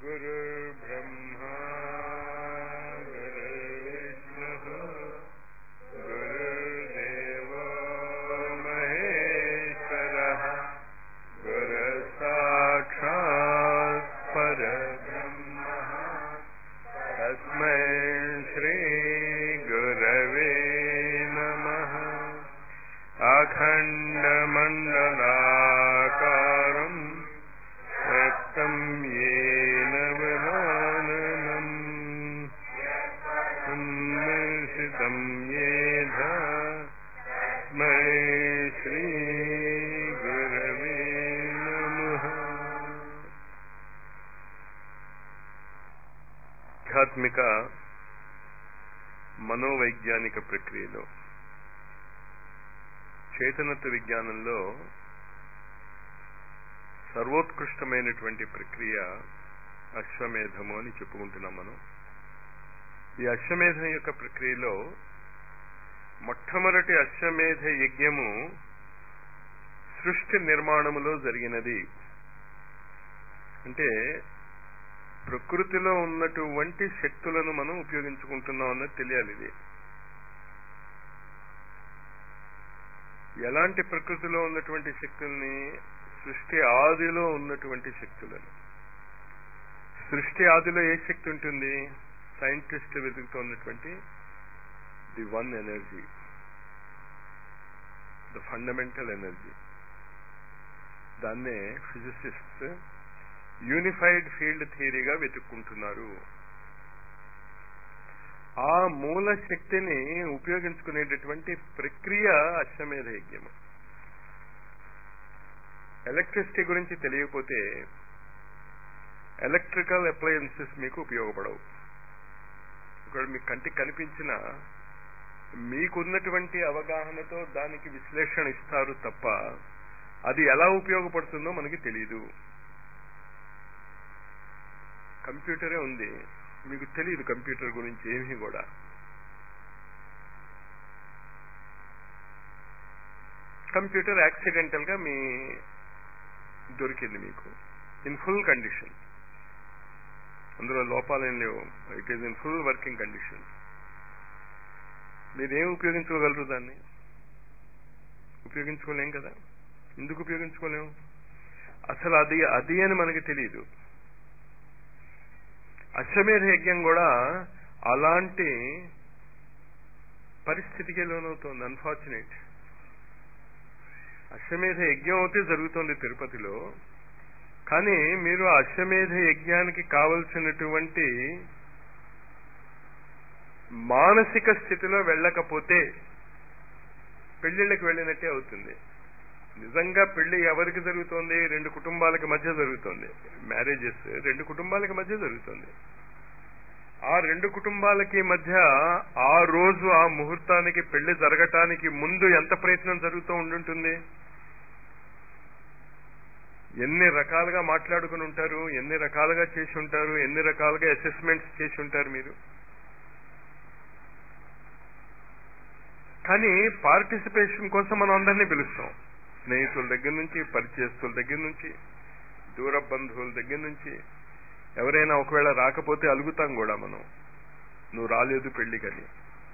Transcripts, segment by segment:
गुरुर्ब्रह्मा गुरुर्विष्णुः गुरुर्देवो महेश्वरः गुरुसाक्षात् परब्रह्मः तस्मै श्रीगुरवे नमः अखण्डमण्डलाकारम् व्यक्तं येन विमाननम् उन्मेषितं येध तस्मै श्रीगुरवे नमः ఆధ్యాత్మిక మనోవైజ్ఞానిక ప్రక్రియలో చేతనత్వ విజ్ఞానంలో సర్వోత్కృష్టమైనటువంటి ప్రక్రియ అశ్వమేధము అని చెప్పుకుంటున్నాం మనం ఈ అశ్వమేధం యొక్క ప్రక్రియలో మొట్టమొదటి అశ్వమేధ యజ్ఞము సృష్టి నిర్మాణములో జరిగినది అంటే ప్రకృతిలో ఉన్నటువంటి శక్తులను మనం ఉపయోగించుకుంటున్నాం అన్నది తెలియాలి ఇది ఎలాంటి ప్రకృతిలో ఉన్నటువంటి శక్తుల్ని సృష్టి ఆదిలో ఉన్నటువంటి శక్తులను సృష్టి ఆదిలో ఏ శక్తి ఉంటుంది సైంటిస్ట్ వెతుకుతున్నటువంటి the one energy the fundamental energy దాన్నే ఫిజిసిస్ట్ యూనిఫైడ్ ఫీల్డ్ థియరీగా వెతుక్కుంటున్నారు ఆ మూల శక్తిని ఉపయోగించుకునేటటువంటి ప్రక్రియ అశ్వమేధ యజ్ఞము ఎలక్ట్రిసిటీ గురించి తెలియకపోతే ఎలక్ట్రికల్ అప్లయన్సెస్ మీకు ఉపయోగపడవు ఇక్కడ మీ కంటికి కనిపించిన మీకున్నటువంటి అవగాహనతో దానికి విశ్లేషణ ఇస్తారు తప్ప అది ఎలా ఉపయోగపడుతుందో మనకి తెలియదు కంప్యూటరే ఉంది మీకు తెలియదు కంప్యూటర్ గురించి ఏమీ కూడా కంప్యూటర్ యాక్సిడెంటల్ గా మీ దొరికింది మీకు ఇన్ ఫుల్ కండిషన్ అందులో లోపాలేం లేవు it is in full working condition మీరేం ఉపయోగించుకోగలరు దాన్ని ఉపయోగించుకోలేం కదా ఎందుకు ఉపయోగించుకోలేము అసలు అది అది అని మనకి తెలియదు అశ్వమేధ యజ్ఞం కూడా అలాంటి పరిస్థితికి లోనవుతోంది అన్ఫార్చునేట్ అశ్వమేధ యజ్ఞం అయితే జరుగుతోంది తిరుపతిలో కానీ మీరు ఆ అశ్వమేధ యజ్ఞానికి కావలసినటువంటి మానసిక స్థితిలో వెళ్ళకపోతే పెళ్లిళ్ళకి వెళ్ళినట్టే అవుతుంది నిజంగా పెళ్లి ఎవరికి జరుగుతోంది రెండు కుటుంబాలకి మధ్య జరుగుతోంది మ్యారేజెస్ రెండు కుటుంబాలకి మధ్య జరుగుతుంది ఆ రెండు కుటుంబాలకి మధ్య ఆ రోజు ఆ ముహూర్తానికి పెళ్లి జరగటానికి ముందు ఎంత ప్రయత్నం జరుగుతూ ఉండుంటుంది ఎన్ని రకాలుగా మాట్లాడుకుని ఉంటారు ఎన్ని రకాలుగా చేసి ఉంటారు ఎన్ని రకాలుగా అసెస్మెంట్స్ చేసి ఉంటారు మీరు కానీ పార్టిసిపేషన్ కోసం మనం అందరినీ పిలుస్తాం స్నేహితుల దగ్గర నుంచి పరిచయస్తుల దగ్గర నుంచి దూర బంధువుల దగ్గర నుంచి ఎవరైనా ఒకవేళ రాకపోతే అలుగుతాం కూడా మనం నువ్వు రాలేదు పెళ్లికని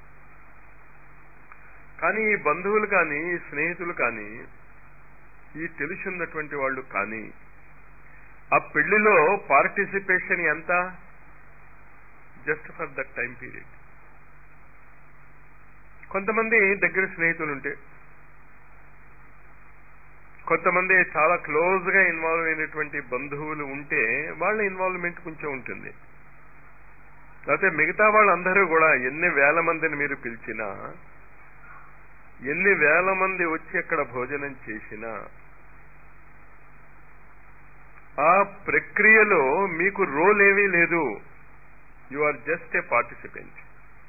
కానీ ఈ బంధువులు కానీ ఈ స్నేహితులు కానీ ఈ తెలుసున్నటువంటి వాళ్ళు కానీ ఆ పెళ్లిలో పార్టిసిపేషన్ ఎంత just for that time period కొంతమంది దగ్గర స్నేహితులు ఉంటే కొంతమంది చాలా క్లోజ్ గా ఇన్వాల్వ్ అయినటువంటి బంధువులు ఉంటే వాళ్ళ ఇన్వాల్వ్మెంట్ కొంచెం ఉంటుంది లేకపోతే మిగతా వాళ్ళందరూ కూడా ఎన్ని వేల మందిని మీరు పిలిచినా ఎన్ని వేల మంది వచ్చి అక్కడ భోజనం చేసినా ఆ ప్రక్రియలో మీకు రోల్ ఏమీ లేదు you are just a participant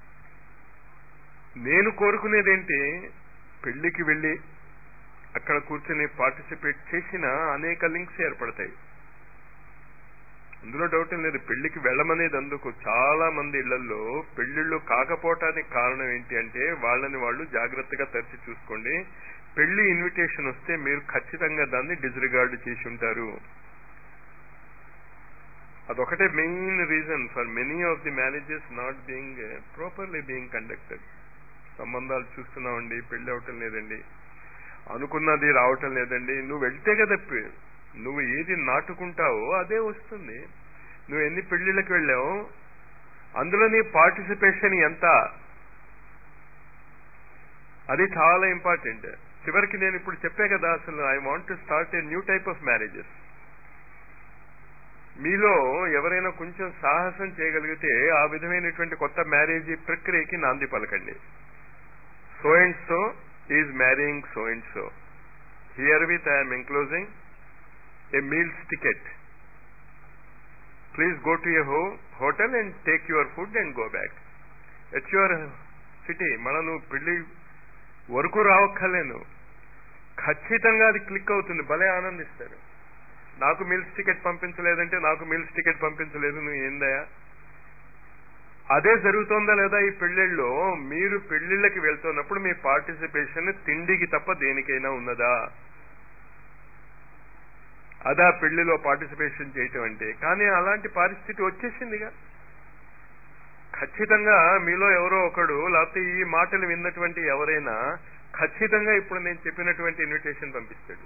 నేను కోరుకునేదేంటి పెళ్లికి వెళ్ళి అక్కడ కూర్చొని పార్టిసిపేట్ చేసిన అనేక లింక్స్ ఏర్పడతాయి అందులో డౌట్ ఏం లేదు పెళ్లికి వెళ్ళమనేది అందుకు చాలా మంది ఇళ్లలో పెళ్లిళ్ళు కాకపోవటానికి కారణం ఏంటి అంటే వాళ్ళని వాళ్ళు జాగ్రత్తగా తరిచి చూసుకోండి పెళ్లి ఇన్విటేషన్ వస్తే మీరు ఖచ్చితంగా దాన్ని డిస్రిగార్డ్ చేసి ఉంటారు అదొకటే main reason for many of the marriages not being properly being conducted సంబంధాలు చూస్తున్నామండి పెళ్లి అవటం లేదండి అనుకున్నది రావటం లేదండి నువ్వు వెళ్తే కదా పె- నువ్వు ఏది నాటుకుంటావో అదే వస్తుంది నువ్వు ఎన్ని పెళ్లిళ్ళకి వెళ్ళావు అందులో నీ పార్టిసిపేషన్ ఎంత అది చాలా ఇంపార్టెంట్ చివరికి నేను ఇప్పుడు చెప్పే కదా అసలు I want to start a new type of marriages మీలో ఎవరైనా కొంచెం సాహసం చేయగలిగితే ఆ విధమైనటువంటి కొత్త మ్యారేజీ ప్రక్రియకి నాంది పలకండి so and so is marrying so and so herewith I'm enclosing a meals ticket please go to your ho hotel and take your food and go back at your city మనం నువ్వు పెళ్లి వరకు రావక్కర్లేను ఖచ్చితంగా అది click అవుతుంది భలే ఆనందిస్తారు నాకు మిల్స్ టికెట్ పంపించలేదంటే నాకు మిల్స్ టికెట్ పంపించలేదు నువ్వు ఏందయా అదే జరుగుతోందా లేదా ఈ పెళ్లిళ్ళలో మీరు పెళ్లిళ్ళకి వెళ్తున్నప్పుడు మీ పార్టిసిపేషన్ తిండికి తప్ప దేనికైనా ఉన్నదా అదా పెళ్లిలో పార్టిసిపేషన్ చేయటం అంటే కానీ అలాంటి పరిస్థితి వచ్చేసిందిగా ఖచ్చితంగా మీలో ఎవరో ఒకడు లేకపోతే ఈ మాటలు విన్నటువంటి ఎవరైనా ఖచ్చితంగా ఇప్పుడు నేను చెప్పినటువంటి ఇన్విటేషన్ పంపిస్తాడు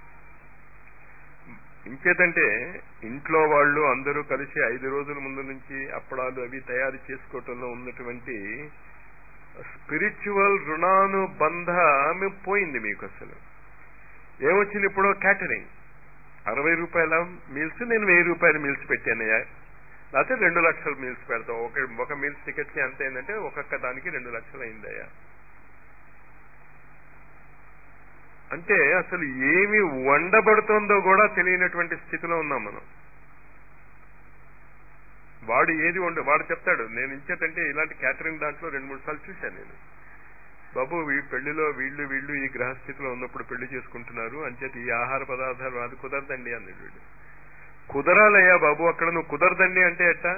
ఇంకేదంటే ఇంట్లో వాళ్ళు అందరూ కలిసి ఐదు రోజుల ముందు నుంచి అప్పడాలు అవి తయారు చేసుకోవటంలో ఉన్నటువంటి స్పిరిచువల్ రుణానుబంధం పోయింది మీకు అసలు ఏమొచ్చింది ఇప్పుడు క్యాటరింగ్ అరవై రూపాయల మీల్స్ నేను వెయ్యి రూపాయల మీల్స్ పెట్టానయ్యా లేకపోతే రెండు లక్షల మీల్స్ పెడతాం ఒక ఒక మీల్స్ టికెట్ కి ఎంత అయిందంటే ఒక్కొక్క దానికి రెండు లక్షలు అయిందయ్యా అంటే అసలు ఏమి వండబడుతోందో కూడా తెలియనటువంటి స్థితిలో ఉన్నాం మనం వాడు ఏది వండు వాడు చెప్తాడు నేను ఇచ్చేటంటే ఇలాంటి క్యాటరింగ్ దాంట్లో రెండు మూడు సార్లు చూశాను నేను బాబు ఈ పెళ్లిలో వీళ్ళు వీళ్ళు ఈ గ్రహస్థితిలో ఉన్నప్పుడు పెళ్లి చేసుకుంటున్నారు అంచేత ఈ ఆహార పదార్థాలు అది కుదరదండి అన్నాడు వీడు కుదరాలయ్యా బాబు అక్కడ నువ్వు కుదరదండి అంటే ఎట్టా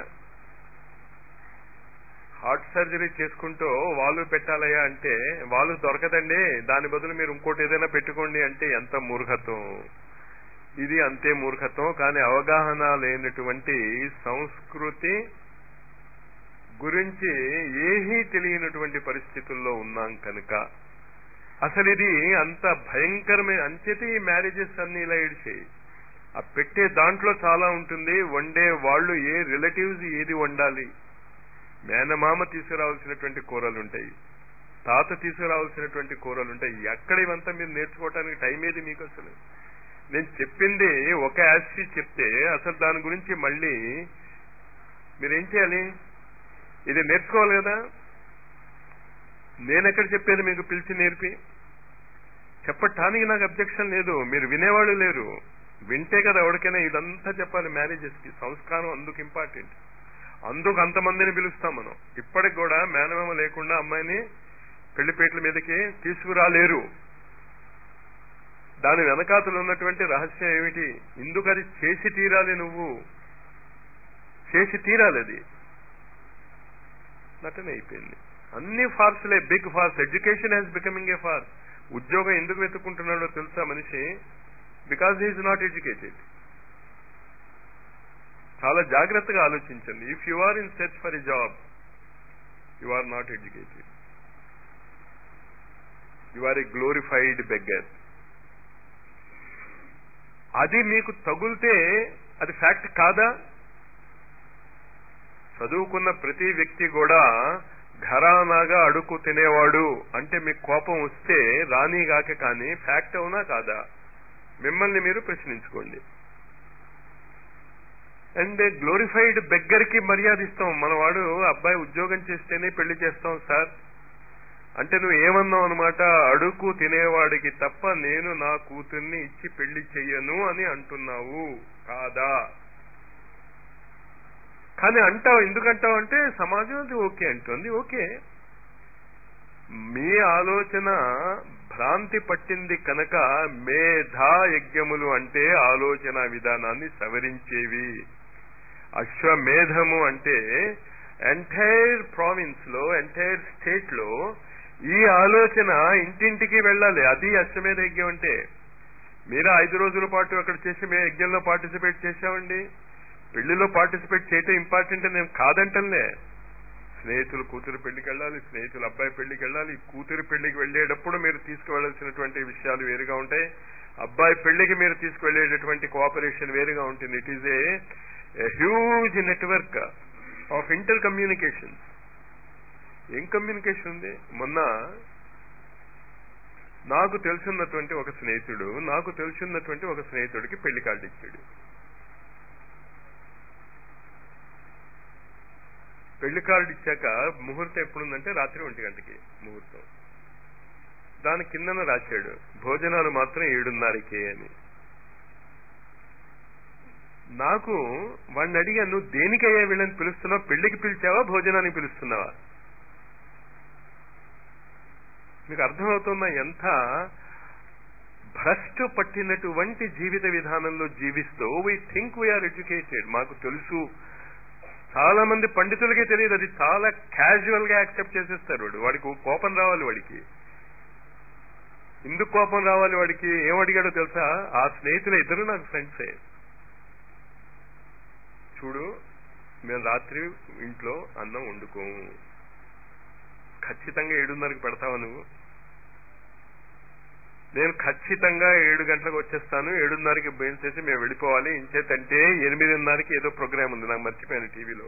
హార్ట్ సర్జరీ చేసుకుంటూ వాళ్ళు పెట్టాలయ్యా అంటే వాళ్ళు దొరకదండి దాని బదులు మీరు ఇంకోటి ఏదైనా పెట్టుకోండి అంటే ఎంత మూర్ఖత్వం ఇది అంతే మూర్ఖత్వం కానీ అవగాహన లేనటువంటి సంస్కృతి గురించి ఏమీ తెలియనటువంటి పరిస్థితుల్లో ఉన్నాం కనుక అసలు ఇది అంత భయంకరమైన అంచేతే ఈ మ్యారేజెస్ అన్ని ఇలా ఏడిచాయి ఆ పెట్టే దాంట్లో చాలా ఉంటుంది వండే వాళ్ళు ఏ రిలేటివ్స్ ఏది వండాలి మేనమామ తీసుకురావాల్సినటువంటి కూరలు ఉంటాయి తాత తీసుకురావాల్సినటువంటి కూరలు ఉంటాయి ఎక్కడ ఇవంతా మీరు నేర్చుకోవడానికి టైం ఏది మీకు అసలు నేను చెప్పింది ఒక యాసి చెప్తే అసలు దాని గురించి మళ్ళీ మీరేం చేయాలి ఇది నేర్చుకోవాలి కదా నేను ఎక్కడ చెప్పేది మీకు పిలిచి నేర్పి చెప్పటానికి నాకు అబ్జెక్షన్ లేదు మీరు వినేవాళ్ళు లేరు వింటే కదా ఎవరికైనా ఇదంతా చెప్పాలి మ్యారేజెస్ కి సంస్కారం అందుకు ఇంపార్టెంట్ అందుకు అంతమందిని పిలుస్తాం మనం ఇప్పటికి కూడా మేనమేమ లేకుండా అమ్మాయిని పెళ్లిపేటల మీదకి తీసుకురాలేరు దాని వెనకాతలు ఉన్నటువంటి రహస్యం ఏమిటి ఇందుకు అది చేసి తీరాలి నువ్వు చేసి తీరాలి అది నటన అయిపోయింది అన్ని ఫార్స్లే big farce education has becoming a farce ఉద్యోగం ఎందుకు వెతుక్కుంటున్నాడో తెలుసా మనిషి బికాజ్ హీఈస్ నాట్ ఎడ్యుకేటెడ్ చాలా జాగ్రత్తగా ఆలోచించండి if you are in search for a job you are not educated you are a glorified beggar అది మీకు తగులితే అది ఫ్యాక్ట్ కాదా చదువుకున్న ప్రతి వ్యక్తి కూడా ఘరానాగా అడుక్కు తినేవాడు అంటే మీకు కోపం వస్తే రానిగాక కానీ ఫ్యాక్ట్ అవునా కాదా మిమ్మల్ని మీరు ప్రశ్నించుకోండి అండ్ గ్లోరిఫైడ్ బెగ్గర్కి మర్యాద ఇస్తాం మనవాడు అబ్బాయి ఉద్యోగం చేస్తేనే పెళ్లి చేస్తాం సార్ అంటే నువ్వు ఏమన్నావు అనమాట అడుగు తినేవాడికి తప్ప నేను నా కూతుర్ని ఇచ్చి పెళ్లి చెయ్యను అని అంటున్నావు కాదా కానీ అంటావు ఎందుకంటావు అంటే సమాజం అది ఓకే అంటుంది ఓకే మీ ఆలోచన భ్రాంతి పట్టింది కనుక మేధా యజ్ఞములు అంటే ఆలోచన విధానాన్ని సవరించేవి అశ్వమేధము అంటే ఎంటైర్ ప్రావిన్స్ లో ఎంటైర్ స్టేట్ లో ఈ ఆలోచన ఇంటింటికి వెళ్ళాలి అది అశ్వమేధ యజ్ఞం అంటే మీరు ఐదు రోజుల పాటు అక్కడ చేసి మేము యజ్ఞంలో పార్టిసిపేట్ చేశామండి పెళ్లిలో పార్టిసిపేట్ చేయటం ఇంపార్టెంట్ నేను కాదంటలే స్నేహితులు కూతురు పెళ్లికి వెళ్ళాలి స్నేహితులు అబ్బాయి పెళ్లికి వెళ్ళాలి కూతురు పెళ్లికి వెళ్ళేటప్పుడు మీరు తీసుకువెళ్లాల్సినటువంటి విషయాలు వేరుగా ఉంటాయి అబ్బాయి పెళ్లికి మీరు తీసుకువెళ్లేటటువంటి కోఆపరేషన్ వేరుగా ఉంటుంది it is a huge network of inter communication ఏం కమ్యూనికేషన్ ఉంది మొన్న నాకు తెలుసున్నటువంటి ఒక స్నేహితుడు నాకు తెలుసున్నటువంటి ఒక స్నేహితుడికి పెళ్లి కార్డు ఇచ్చాడు పెళ్లి కార్డు ఇచ్చాక ముహూర్తం ఎప్పుడుందంటే రాత్రి ఒంటి గంటకి ముహూర్తం దాని కిందన రాశాడు భోజనాలు మాత్రం ఏడున్నరకే అని నాకు వాడిని అడిగాను నువ్వు దేనికయ్యా వీళ్ళని పిలుస్తున్నావు పెళ్లికి పిలిచావా భోజనానికి పిలుస్తున్నావా మీకు అర్థమవుతున్న ఎంత భ్రష్టు పట్టినటువంటి జీవిత విధానంలో జీవిస్తూ వీ థింక్ వీఆర్ ఎడ్యుకేటెడ్ మాకు తెలుసు చాలా మంది పండితులకే తెలియదు అది చాలా క్యాజువల్ గా యాక్సెప్ట్ చేసేస్తారు వాడు వాడికి కోపం రావాలి వాడికి ఎందుకు కోపం రావాలి వాడికి ఏం అడిగాడో తెలుసా ఆ స్నేహితులు ఇద్దరు నాకు ఫ్రెండ్సే చూడు మేము రాత్రి ఇంట్లో అన్నం వండుకోము ఖచ్చితంగా ఏడున్నరకి పెడతావా నువ్వు నేను ఖచ్చితంగా ఏడు గంటలకు వచ్చేస్తాను ఏడున్నరకి బయలు చేసి మేము వెళ్ళిపోవాలి ఇంచేతంటే ఎనిమిదిన్నరకి ఏదో ప్రోగ్రామ్ ఉంది నాకు మర్చిపోయాను టీవీలో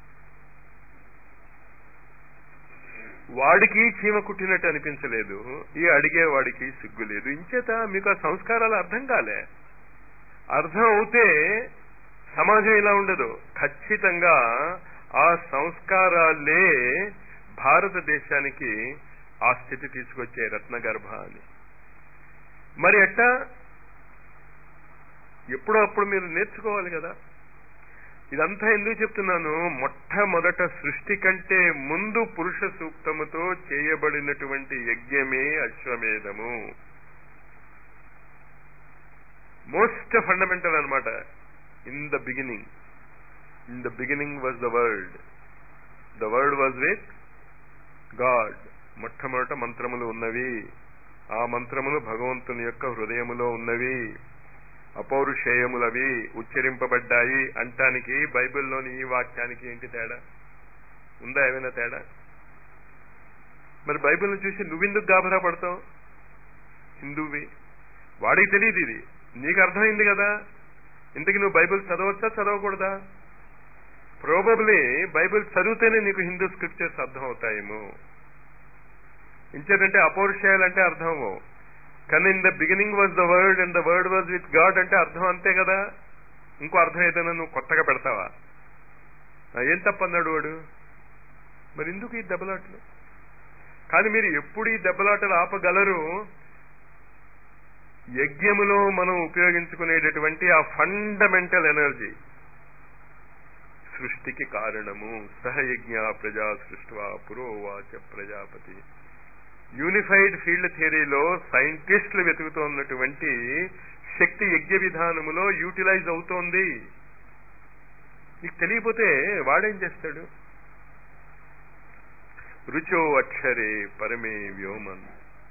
వాడికి చీమ కుట్టినట్టు అనిపించలేదు ఈ అడిగే వాడికి సిగ్గు లేదు ఇంచేత మీకు ఆ సంస్కారాలు అర్థం కాలే అర్థం అవుతే సమాజం ఇలా ఉండదు ఖచ్చితంగా ఆ సంస్కారాలే భారతదేశానికి ఆ స్థితి తీసుకొచ్చే రత్నగర్భ అని మరి ఎట్టా ఎప్పుడో అప్పుడు మీరు నేర్చుకోవాలి కదా ఇదంతా ఎందుకు చెప్తున్నాను మొట్టమొదట సృష్టి కంటే ముందు పురుష సూక్తముతో చేయబడినటువంటి యజ్ఞమే అశ్వమేధము మోస్ట్ ఫండమెంటల్ అనమాట in the beginning in the beginning was the world the world was with God మొట్టమొదట మంత్రములు ఉన్నవి ఆ మంత్రములు భగవంతుని యొక్క హృదయములో ఉన్నవి అపౌరుషేయములవి ఉచ్చరింపబడ్డాయి అంటానికి బైబిల్లోని ఈ వాక్యానికి ఏంటి తేడా ఉందా ఏమైనా తేడా మరి బైబిల్ని చూసి నువ్వెందుకు గాభరా పడతావు హిందువి వాడికి తెలియదు ఇది నీకు అర్థమైంది కదా ఇంతకి నువ్వు బైబిల్ చదవచ్చా చదవకూడదా ప్రోబబ్లీ బైబిల్ చదివితేనే నీకు హిందూ స్క్రిప్చర్స్ అర్థం అవుతాయేమో ఇంచేదంటే అపౌరుషేయాలంటే అర్థము కానీ in the beginning was the word and the word was with God అంటే అర్థం అంతే కదా ఇంకో అర్థం ఏదైనా నువ్వు కొత్తగా పెడతావా ఏం తప్పన్నాడు వాడు మరి ఎందుకు ఈ దెబ్బలాటలు కానీ మీరు ఎప్పుడు ఈ దెబ్బలాటలు ఆపగలరు యజ్ఞములో మనం ఉపయోగించుకునేటటువంటి ఆ ఫండమెంటల్ ఎనర్జీ సృష్టికి కారణము సహయజ్ఞ ప్రజా సృష్వా పురోవాచ ప్రజాపతి యూనిఫైడ్ ఫీల్డ్ థియరీలో సైంటిస్టులు వెతుకుతున్నటువంటి శక్తి యజ్ఞ విధానములో యూటిలైజ్ అవుతోంది నీకు తెలియపోతే వాడేం చేస్తాడు రుచో అక్షరే పరమే వ్యోమన్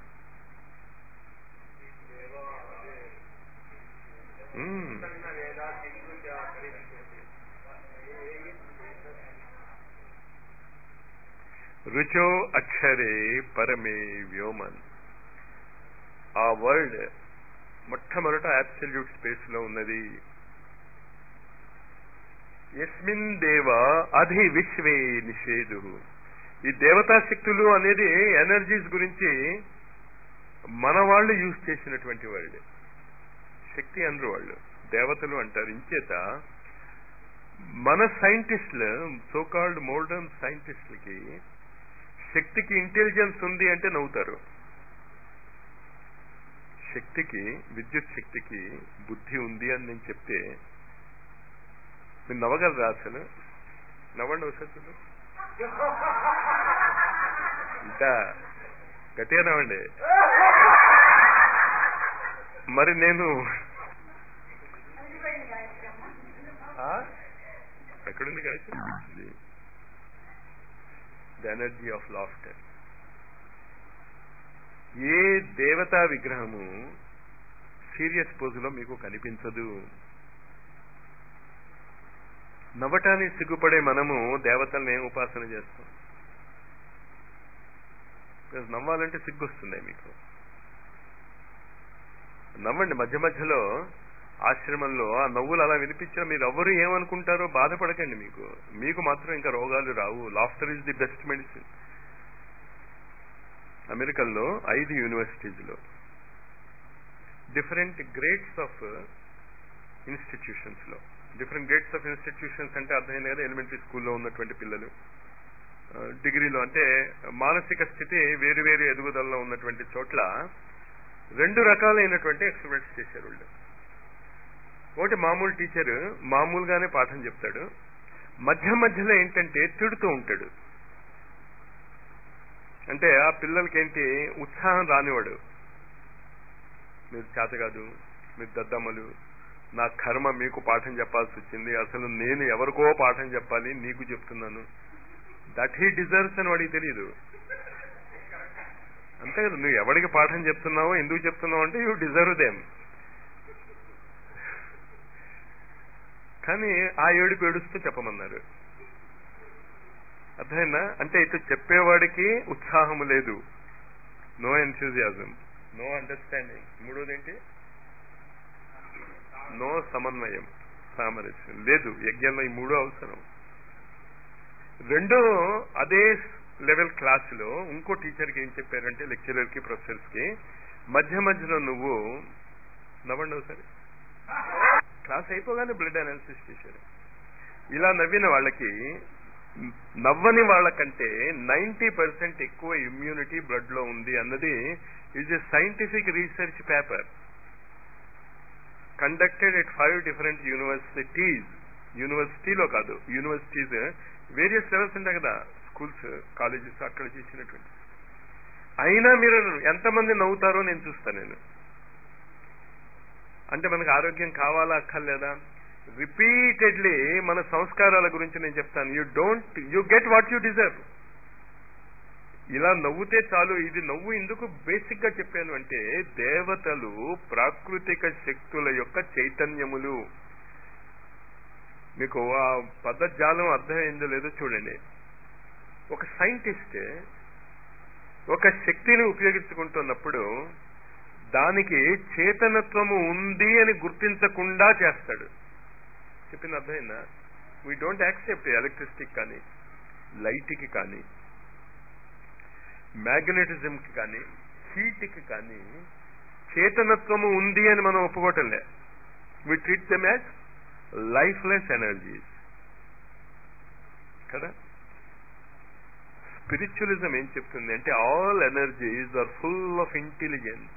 రుచో అక్షరే పరమే వ్యోమన్ ఆ వర్డ్ మొట్టమొదట అబ్సల్యూట్ స్పేస్ లో ఉన్నది ఎస్మిన్ దేవ అధి విశ్వే నిషేధు ఈ దేవతా శక్తులు అనేది ఎనర్జీస్ గురించి మన వాళ్ళు యూజ్ చేసినటువంటి వర్డ్ శక్తి అనరు వాళ్ళు దేవతలు అంటారు ఇంచేత మన సైంటిస్టులు సోకాల్డ్ మోడర్న్ సైంటిస్టులకి శక్తికి ఇంటెలిజెన్స్ ఉంది అంటే నవ్వుతారు శక్తికి విద్యుత్ శక్తికి బుద్ధి ఉంది అని నేను చెప్తే మీరు నవ్వగలరా అసలు నవ్వండి ఒకసారి ఇంకా గట్టిగా నవ్వండి మరి నేను ఎక్కడుంది Gayatri the energy of laughter ఏ దేవతా విగ్రహము సీరియస్ పోజులో మీకు కనిపించదు నవ్వటానికి సిగ్గుపడే మనము దేవతల్ని ఏం ఉపాసన చేస్తాం Because నవ్వాలంటే సిగ్గు వస్తుంది మీకు నవ్వండి మధ్య మధ్యలో ఆశ్రమంలో ఆ నవ్వులు అలా వినిపించిన మీరు ఎవరు ఏమనుకుంటారో బాధపడకండి మీకు మీకు మాత్రం ఇంకా రోగాలు రావు laughter is the best medicine అమెరికన్లో ఐదు యూనివర్సిటీస్లో డిఫరెంట్ గ్రేడ్స్ ఆఫ్ ఇన్స్టిట్యూషన్స్ లో డిఫరెంట్ గ్రేడ్స్ ఆఫ్ ఇన్స్టిట్యూషన్స్ అంటే అర్థమైంది కదా ఎలిమెంటరీ స్కూల్లో ఉన్నటువంటి పిల్లలు ఆ, డిగ్రీలో అంటే మానసిక స్థితి వేరు వేరు ఎదుగుదలలో ఉన్నటువంటి చోట్ల రెండు రకాలైనటువంటి ఎక్స్పెరిమెంట్స్ చేశారు వాళ్ళు ఒకటి మామూలు టీచర్ మామూలుగానే పాఠం చెప్తాడు మధ్య మధ్యలో ఏంటంటే తిడుతూ ఉంటాడు అంటే ఆ పిల్లలకి ఏంటి ఉత్సాహం రానివాడు మీరు చేత కాదు మీరు దద్దమ్మలు నా కర్మ మీకు పాఠం చెప్పాల్సి వచ్చింది అసలు నేను ఎవరికో పాఠం చెప్పాలి నీకు చెప్తున్నాను దట్ హీ డిజర్వ్స్ అని వాడికి తెలియదు అంతే కదా నువ్వు ఎవరికి పాఠం చెప్తున్నావో ఎందుకు చెప్తున్నావు అంటే యూ డిజర్వ్ దేమ్ కానీ ఆ ఏడుపు ఏడుస్తూ చెప్పమన్నారు అర్థమైందా అంటే ఇటు చెప్పేవాడికి ఉత్సాహము లేదు నో ఎన్థ్యూజియాజం నో అండర్స్టాండింగ్ మూడోదేంటి నో సమన్వయం సామరస్యం లేదు యజ్ఞంలో ఈ మూడో అవసరం రెండో అదే లెవెల్ క్లాసులో ఇంకో టీచర్కి ఏం చెప్పారంటే లెక్చరర్కి ప్రొఫెసర్స్కి మధ్య మధ్యలో నువ్వు నవ్వండి ఒకసారి క్లాస్ అయిపోగానే బ్లడ్ అనాలిసిస్ చేశారు ఇలా నవ్విన వాళ్ళకి నవ్వని వాళ్ళకంటే నైంటీ పర్సెంట్ ఎక్కువ ఇమ్యూనిటీ బ్లడ్ లో ఉంది అన్నది is a scientific research paper conducted at five different universities యూనివర్సిటీలో కాదు యూనివర్సిటీస్ వేరియస్ లెవెల్స్ ఉంటాయి కదా స్కూల్స్ కాలేజెస్ అక్కడ చేసినటువంటి అయినా మీరు ఎంతమంది నవ్వుతారో నేను చూస్తాను నేను అంటే మనకు ఆరోగ్యం కావాలా అక్కర్లేదా రిపీటెడ్లీ మన సంస్కారాల గురించి నేను చెప్తాను you don't you get what you deserve ఇలా నవ్వుతే చాలు ఇది నవ్వు ఎందుకు బేసిక్ గా చెప్పాను అంటే దేవతలు ప్రాకృతిక శక్తుల యొక్క చైతన్యములు మీకు ఆ పదజాలం అర్థమైందో లేదో చూడండి ఒక సైంటిస్ట్ ఒక శక్తిని ఉపయోగించుకుంటున్నప్పుడు దానికి చేతనత్వము ఉంది అని గుర్తించకుండా చేస్తాడు చెప్పింది అర్థమైందా వీ డోంట్ యాక్సెప్ట్ ఎలక్ట్రిసిటీకి కానీ లైట్కి కానీ మ్యాగ్నెటిజంకి కానీ హీట్కి కానీ చేతనత్వము ఉంది అని మనం ఒప్పుకోవటంలే we treat them as lifeless energies కదా స్పిరిచువలిజం ఏం చెప్తుంది అంటే all energies are full of intelligence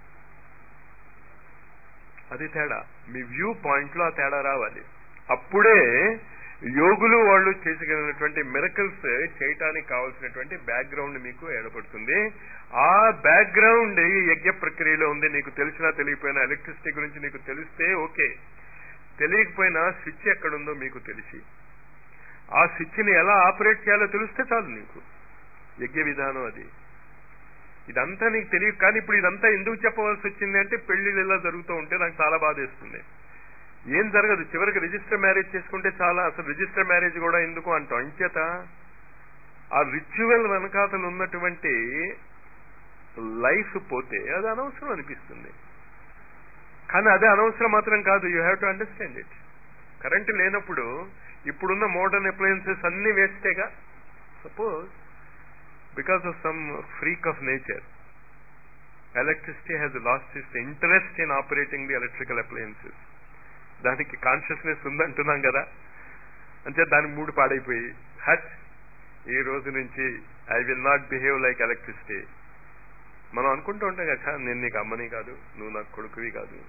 అది తేడా మీ వ్యూ పాయింట్ లో ఆ తేడా రావాలి అప్పుడే యోగులు వాళ్ళు చేసగలిగినటువంటి మిరకల్స్ చేయటానికి కావాల్సినటువంటి బ్యాక్గ్రౌండ్ మీకు ఏర్పడుతుంది ఆ బ్యాక్గ్రౌండ్ ఈ యజ్ఞ ప్రక్రియలో ఉంది నీకు తెలిసినా తెలియకపోయినా ఎలక్ట్రిసిటీ గురించి నీకు తెలిస్తే ఓకే తెలియకపోయినా స్విచ్ ఎక్కడుందో మీకు తెలిసి ఆ స్విచ్ ని ఎలా ఆపరేట్ చేయాలో తెలిస్తే చాలు నీకు యజ్ఞ విధానం అది ఇదంతా నీకు తెలియదు కానీ ఇప్పుడు ఇదంతా ఎందుకు చెప్పవలసి వచ్చింది అంటే పెళ్లిళ్ళు ఇలా జరుగుతూ ఉంటే నాకు చాలా బాధేస్తుంది ఏం జరగదు చివరికి రిజిస్టర్ మ్యారేజ్ చేసుకుంటే చాలా అసలు రిజిస్టర్ మ్యారేజ్ కూడా ఎందుకు అంటాం ఇంచేత ఆ రిచువల్ వెనకాతలు ఉన్నటువంటి లైఫ్ పోతే అది అనవసరం అనిపిస్తుంది కానీ అదే అనవసరం మాత్రం కాదు you have to understand it current లేనప్పుడు ఇప్పుడున్న మోడర్న్ అప్లయన్సెస్ అన్ని వేస్టేగా suppose because of some freak of nature electricity has lost is interest in operating the electrical appliances దానికి కాన్షియస్నెస్ ఉందంటున్నాం కదా అంటే దానికి మూడు పాడైపోయి హట్ ఈ రోజు నుంచి I will not behave like electricity మనం అనుకుంటూ ఉంటాం కదా నేను నీకు అమ్మని కాదు నువ్వు నాకు కొడుకువి కాదు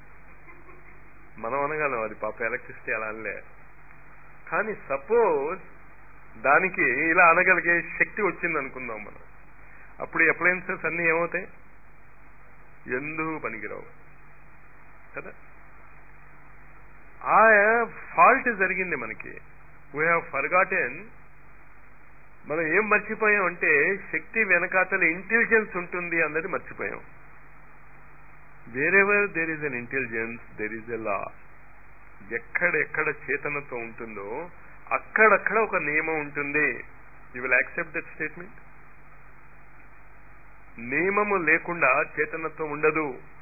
మనం అనగలం అది పాప ఎలక్ట్రిసిటీ అలా అనలే కానీ సపోజ్ దానికి ఇలా అనగలిగే శక్తి వచ్చింది అనుకుందాం మనం అప్పుడు అప్లయన్సెస్ అన్ని ఏమవుతాయి ఎందుకు పనికిరావు కదా ఆ ఫాల్ట్ జరిగింది మనకి వీ హ్యావ్ ఫర్గాటెన్ మనం ఏం మర్చిపోయాం అంటే శక్తి వెనకాతల ఇంటెలిజెన్స్ ఉంటుంది అన్నది మర్చిపోయాం wherever there is an intelligence there is a law ఎక్కడెక్కడ చేతనత్వం ఉంటుందో అక్కడక్కడ ఒక నియమం ఉంటుంది you will accept that statement నియమము లేకుండా చేతనత్వం ఉండదు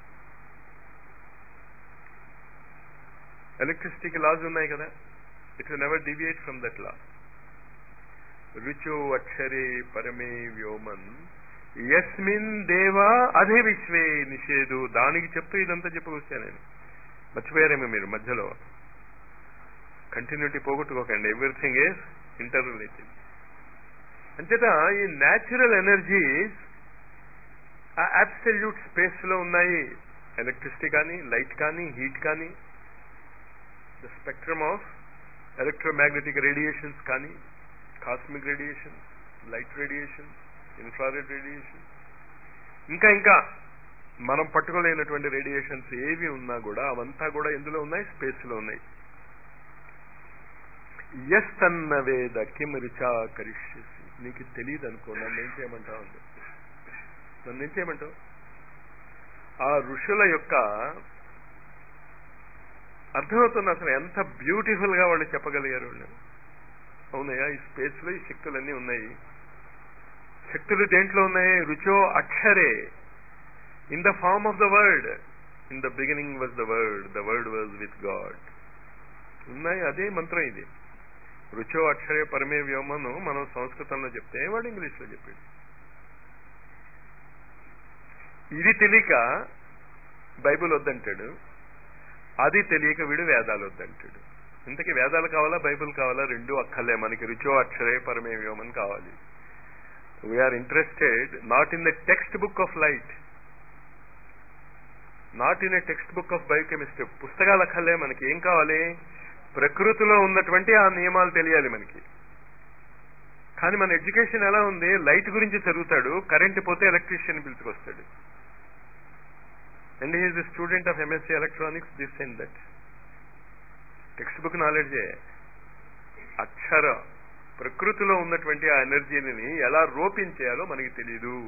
ఎలక్ట్రిసిటీకి లాస్ ఉన్నాయి కదా it will never deviate from that law రుచో అక్షరే పరమే వ్యోమన్ యస్మిన్ దేవా అధే విశ్వే నిషేధు దానికి చెప్తూ ఇదంతా చెప్పుకొచ్చా నేను మర్చిపోయారేమో మీరు మధ్యలో కంటిన్యూటీ పోగొట్టుకోకండి ఎవ్రీథింగ్ ఈజ్ ఇంటర్ రిలేటెడ్ అంచేత ఈ న్యాచురల్ ఎనర్జీస్ ఆ అబ్సల్యూట్ స్పేస్ లో ఉన్నాయి ఎలక్ట్రిసిటీ కానీ లైట్ కానీ హీట్ కానీ the spectrum of electromagnetic radiations కానీ cosmic radiation light radiation infrared radiation ఇంకా ఇంకా మనం పట్టుకోలేనటువంటి రేడియేషన్స్ ఏవి ఉన్నా కూడా అవంతా కూడా ఎందులో ఉన్నాయి స్పేస్ లో ఉన్నాయి ఎస్ తన్న వేద కిమ్ రిచా కరిష్యసి నీకు తెలియదు అనుకో నన్ను ఏం చేయమంటావు అంది నన్ను ఏం చేయమంటావు ఆ ఋషుల యొక్క అర్థమవుతుంది అసలు ఎంత బ్యూటిఫుల్ గా వాళ్ళు చెప్పగలిగారు వాళ్ళు అవునయ్యా ఈ స్పేస్ లో ఈ శక్తులన్నీ ఉన్నాయి శక్తులు దేంట్లో ఉన్నాయి రుచో అక్షరే in the form of the word in the beginning was the word the word was with God ఉన్నాయి అదే మంత్రం ఇది రుచో అక్షరే పరమే వ్యోమను మనం సంస్కృతంలో చెప్తే వాడు ఇంగ్లీష్ లో చెప్పాడు ఇది తెలియక బైబిల్ వద్దంటాడు అది తెలియక వీడు వేదాలు వద్దంటాడు ఇంతకీ వేదాలు కావాలా బైబిల్ కావాలా రెండు అక్కర్లే మనకి రుచో అక్షరే పరమే వ్యోమన్ కావాలి we are interested not in the textbook of light not in a textbook of biochemistry పుస్తకాలు అక్కర్లే మనకి ఏం కావాలి ప్రకృతిలో ఉన్నటువంటి ఆ నియమాలు తెలియాలి మనకి కానీ మన ఎడ్యుకేషన్ ఎలా ఉంది లైట్ గురించి చదువుతాడు కరెంట్ పోతే ఎలక్ట్రీషియన్ పిలుచుకొస్తాడు and he is the student of MSc electronics this and that textbook నాలెడ్జే అక్షర ప్రకృతిలో ఉన్నటువంటి ఆ ఎనర్జీని ఎలా రోపించేయాలో మనకి తెలియదు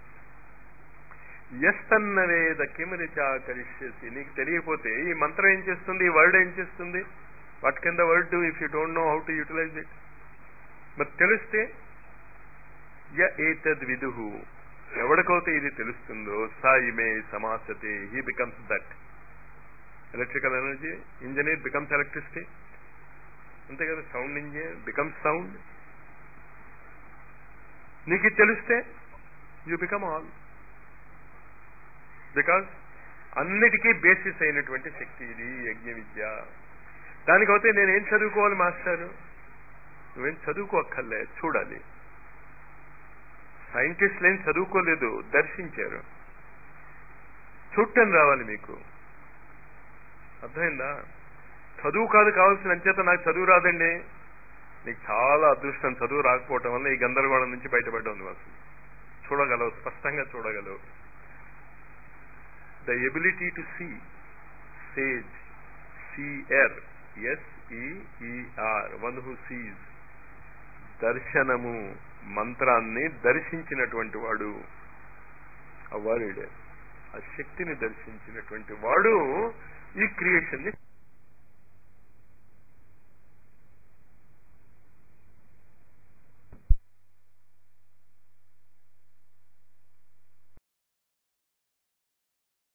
ఎస్తన్నవేద కిమరిచా కరిష్యసి నీకు తెలియకపోతే ఈ మంత్రం ఏం చేస్తుంది ఈ వర్డ్ ఏం చేస్తుంది what can the word do if you don't know how to utilize it మరి తెలిస్తే య ఏతద్ విదుహు ఎవడికైతే ఇది తెలుస్తుందో సా ఇమే సమాసతే he becomes that electrical energy engineer becomes electricity అంతే కదా సౌండ్ ఇంజనీర్ బికమ్స్ సౌండ్ నీకు ఇది తెలిస్తే యూ బికమ్ ఆల్ బికాస్ అన్నిటికీ బేసిస్ అయినటువంటి శక్తి ఇది యజ్ఞ విద్య దానికైతే నేనేం చదువుకోవాలి మాస్టారు నువ్వేం చదువుకోక్కర్లే చూడాలి సైంటిస్టులు ఏం చదువుకోలేదు దర్శించారు చూడటం రావాలి మీకు అర్థమైందా చదువు కాదు కావాల్సిన అంచేత నాకు చదువు రాదండి నీకు చాలా అదృష్టం చదువు రాకపోవటం వల్ల ఈ గందరగోళం నుంచి బయటపడ్డావు నువ్వు అసలు చూడగలవు స్పష్టంగా చూడగలవు the ability to see sage seer S E E R one who sees దర్శనము మంత్రాన్ని దర్శించినటువంటి వాడు ఆ వర్డ్ ఆ శక్తిని దర్శించినటువంటి వాడు ఈ క్రియేషన్ ని